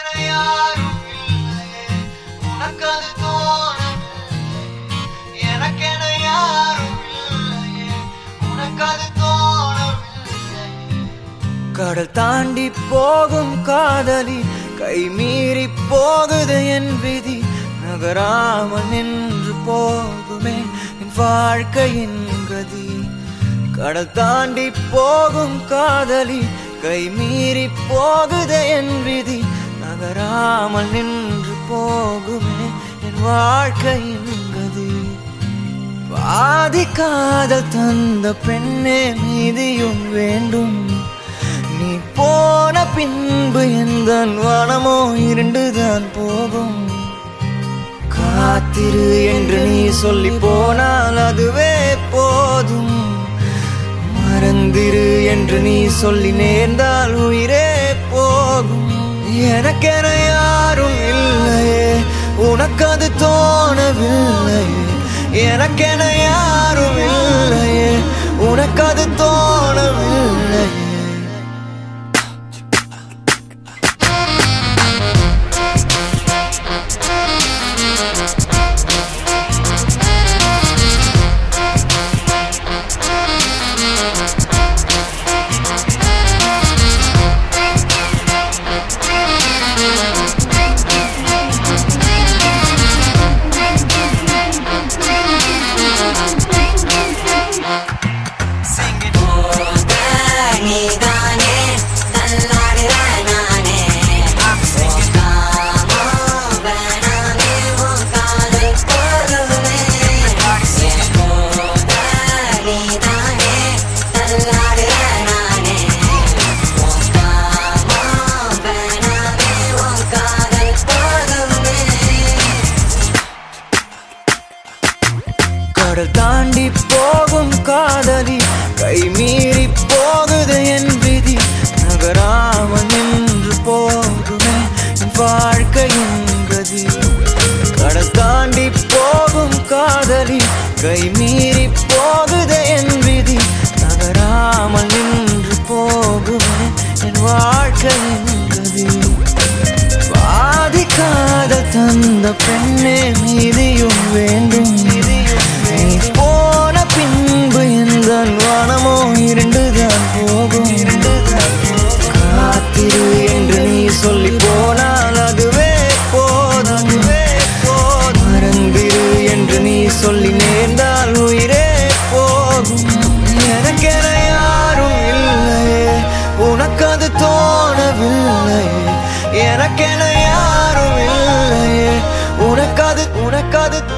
எனக்கென யாரும் இல்லையே உனக்கது தோணவில்லை எனக்கென யாரும் இல்லையே உனக்கது தோணவில்லை கடல் தாண்டி போகும் காதலி கை மீறி போகுது என் விதி நகராமல் நின்று போகுமே என் வாழ்க்கையின் கதி கடல் தாண்டி போகும் காதலி கை மீறி போகுது என் விதி நகராமல் நின்று போகுமே என் வாழ்க்கையின் கதி பாதி காதல் தந்த பெண்ணே மீதியும் வேண்டும் நீ போன பின்பு எந்த வனமோ இருண்டுதான் போகும் காத்திரு என்று நீ சொல்லி போனால் அதுவே போதும் மறந்திரு என்று நீ சொல்லி நேர்ந்தால் உயிரே போகும் எனக்கென யாரும் இல்லையே உனக்கு அது தோணவில்லையே எனக்கென யாரும் இல்லையே உனக்கு அது தோணவில்லையே நீதானே தள்ளாடுற நானே போகாமோ வேணாமே உன் காதல் போதுமே எப்போத நீதானே தள்ளாடுற நானே போகாமோ வேணாமே உன் காதல் போதுமே கடல் தாண்டி போகும் காதலி கை மீறி போகுது என் விதி நகராமல் நின்று போகுமே என் வாழ்க்கையின் கதி கடல் தாண்டி போகும் காதலி கை மீறி போகுது என் விதி நகராமல் நின்று போகுமே என் வாழ்க்கையின் கதி பாதிக்காத தந்த பெண்ணே மீதியும் வேண்டும் நீ போன பின்பு எந்த வனமோ இருண்டுதான் போகும் காத்திரு என்று நீ சொல்லி போனால் அதுவே போதுமே மறந்திரு என்று நீ சொல்லி நேர்ந்தால் உயிரே போகும் எனக்கென யாரும் இல்லையே உனக்கு அது தோணவில்லையே எனக்கென யாரும் இல்லையே உனக்கு அது உனக்கு அது